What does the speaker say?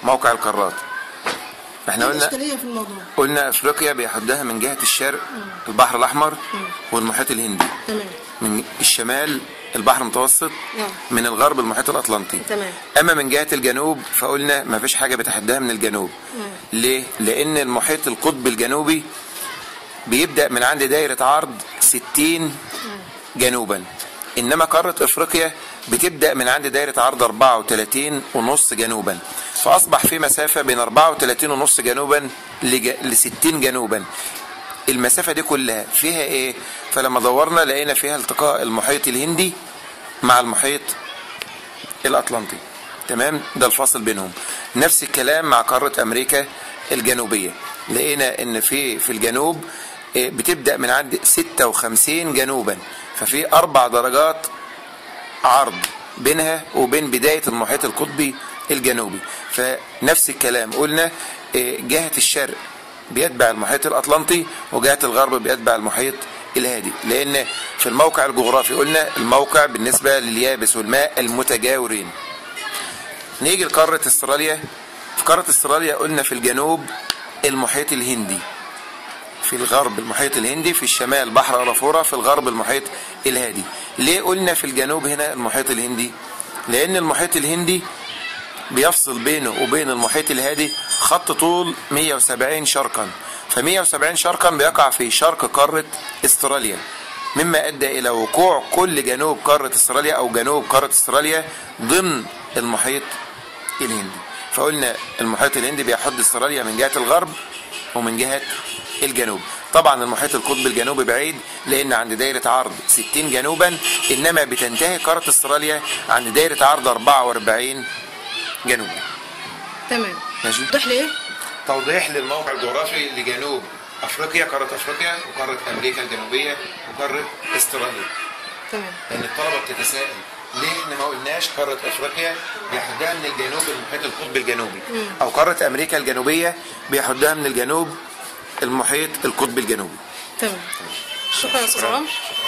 موقع القارات احنا ايه قلنا الاشكاليه في الموضوع قلنا افريقيا بيحدها من جهه الشرق البحر الاحمر والمحيط الهندي تمام من الشمال البحر المتوسط نعم. من الغرب المحيط الاطلنطي تمام. اما من جهه الجنوب فقلنا ما فيش حاجه بتحدها من الجنوب ليه لان المحيط القطبي الجنوبي بيبدا من عند دايره عرض 60 جنوبا انما قاره افريقيا بتبدا من عند دايره عرض 34 ونص جنوبا فاصبح في مسافه بين 34 ونص جنوبا ل 60 جنوبا المسافه دي كلها فيها ايه فلما دورنا لقينا فيها التقاء المحيط الهندي مع المحيط الاطلنطي تمام ده الفاصل بينهم نفس الكلام مع قاره امريكا الجنوبيه لقينا ان في في الجنوب إيه، بتبدا من عند 56 جنوبا ففي اربع درجات عرض بينها وبين بدايه المحيط القطبي الجنوبي فنفس الكلام قلنا إيه، جهه الشرق بيتبع المحيط الاطلنطي وجهه الغرب بيتبع المحيط الهادي لان في الموقع الجغرافي قلنا الموقع بالنسبه لليابس والماء المتجاورين نيجي لقاره استراليا في قاره استراليا قلنا في الجنوب المحيط الهندي في الغرب المحيط الهندي في الشمال بحر أرافورا في الغرب المحيط الهادي ليه قلنا في الجنوب هنا المحيط الهندي لأن المحيط الهندي بيفصل بينه وبين المحيط الهادي خط طول 170 شرقا ف 170 شرقا بيقع في شرق قارة استراليا مما ادى الى وقوع كل جنوب قارة استراليا او جنوب قارة استراليا ضمن المحيط الهندي فقلنا المحيط الهندي بيحد استراليا من جهة الغرب ومن جهة الجنوب طبعا المحيط القطبي الجنوبي بعيد لان عند دايرة عرض 60 جنوبا انما بتنتهي قارة استراليا عند دايرة عرض 44 جنوبا تمام ماشي. توضح لي ايه توضيح للموقع الجغرافي لجنوب افريقيا قاره افريقيا وقاره امريكا الجنوبيه وقاره استراليا تمام لان الطلبه بتتساءل ليه احنا ما قلناش قاره افريقيا بيحدها من الجنوب المحيط القطبي الجنوبي او قاره امريكا الجنوبيه بيحدها من الجنوب المحيط القطبي الجنوبي تمام شكرا يا استاذ عمرو شكرا